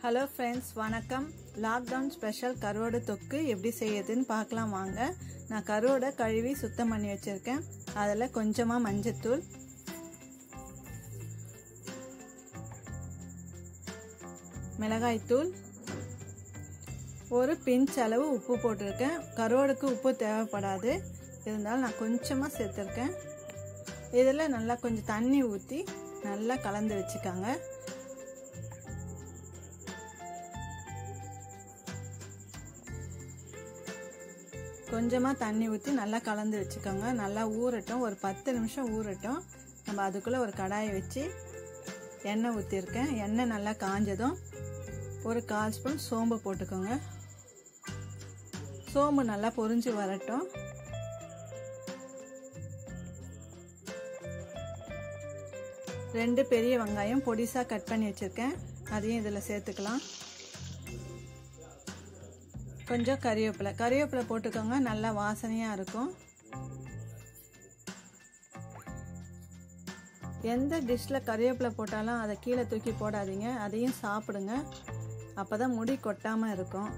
hello friends வணக்கம் lockdown special கருவாடு தொக்கு எப்படி செய்யறதுன்னு பார்க்கலாம் வாங்க நான் கருவாடை கழுவி சுத்தம் பண்ணி வச்சுருக்கேன் அதில் கொஞ்சமாக மஞ்சத்தூள் மிளகாய்த்தூள் ஒரு பிஞ்ச் அளவு உப்பு போட்டிருக்கேன் கருவாடுக்கு உப்பு தேவைப்படாது இருந்தாலும் நான் கொஞ்சமாக சேர்த்துருக்கேன் இதில் நல்லா கொஞ்சம் தண்ணி ஊற்றி நல்லா கலந்து வச்சுக்கோங்க கொஞ்சமாக தண்ணி ஊற்றி நல்லா கலந்து வச்சுக்கோங்க நல்லா ஊறட்டும் ஒரு பத்து நிமிஷம் ஊறட்டும் நம்ம அதுக்குள்ளே ஒரு கடாயை வச்சு எண்ணெய் ஊற்றிருக்கேன் எண்ணெய் நல்லா காஞ்சதும் ஒரு கால் ஸ்பூன் சோம்பு போட்டுக்கோங்க சோம்பு நல்லா பொரிஞ்சு வரட்டும் ரெண்டு பெரிய வெங்காயம் பொடிசாக கட் பண்ணி வச்சுருக்கேன் அதையும் இதில் சேர்த்துக்கலாம் கொஞ்சம் கறிவேப்பிலை கறிவேப்பிலை போட்டுக்கோங்க நல்லா வாசனையாக இருக்கும் எந்த டிஷ்ஷில் கறிவேப்பிலை போட்டாலும் அதை கீழே தூக்கி போடாதீங்க அதையும் சாப்பிடுங்க அப்போ தான் முடி கொட்டாமல் இருக்கும்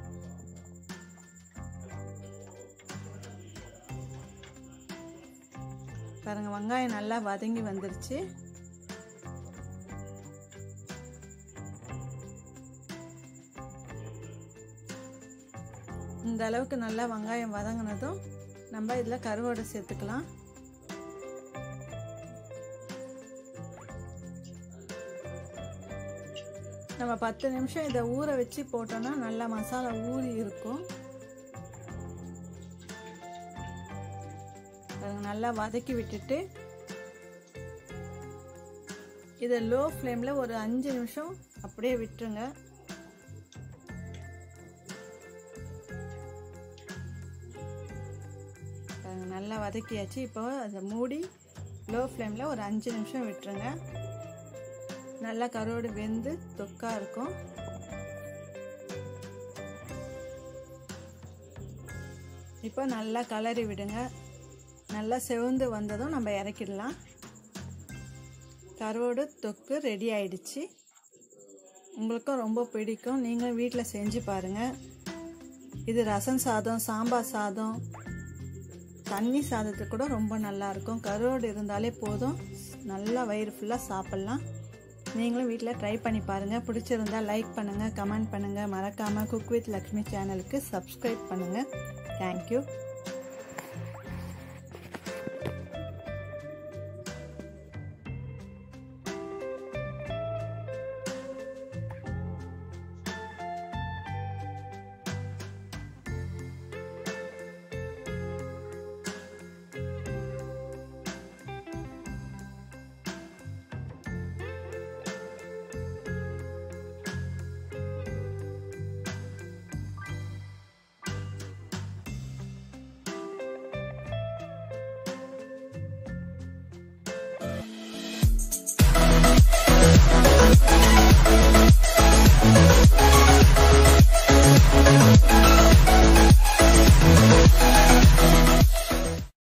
பாருங்க வெங்காயம் நல்லா வதங்கி வந்துருச்சு இந்த அளவுக்கு நல்லா வெங்காயம் வதங்கினதும் நம்ம இதில் கருவாடை சேர்த்துக்கலாம் நம்ம பத்து நிமிஷம் இதை ஊற வச்சு போட்டோம்னா நல்லா மசாலா ஊறி இருக்கும் நல்லா வதக்கி விட்டுட்டு இதை லோ ஃப்ளேமில் ஒரு அஞ்சு நிமிஷம் அப்படியே விட்டுருங்க நல்லா வதக்கியாச்சு இப்போ அதை மூடி லோ ஃப்ளேமில் ஒரு அஞ்சு நிமிஷம் விட்டுருங்க நல்லா கருவாடு வெந்து தொக்காக இருக்கும் இப்போ நல்லா கலரி விடுங்க நல்லா செவந்து வந்ததும் நம்ம இறக்கிடலாம் கருவாடு தொக்கு ரெடி ஆயிடுச்சு உங்களுக்கும் ரொம்ப பிடிக்கும் நீங்களும் வீட்டில் செஞ்சு பாருங்கள் இது ரசம் சாதம் சாம்பார் சாதம் தண்ணி சாதத்துக்கு கூட ரொம்ப நல்லாயிருக்கும் கருவாடு இருந்தாலே போதும் நல்லா வயிறு ஃபுல்லாக சாப்பிட்லாம் நீங்களும் வீட்டில் ட்ரை பண்ணி பாருங்கள் பிடிச்சிருந்தா லைக் பண்ணுங்கள் கமெண்ட் பண்ணுங்கள் மறக்காமல் குக் வித் லக்ஷ்மி சேனலுக்கு சப்ஸ்கிரைப் பண்ணுங்கள் தேங்க்யூ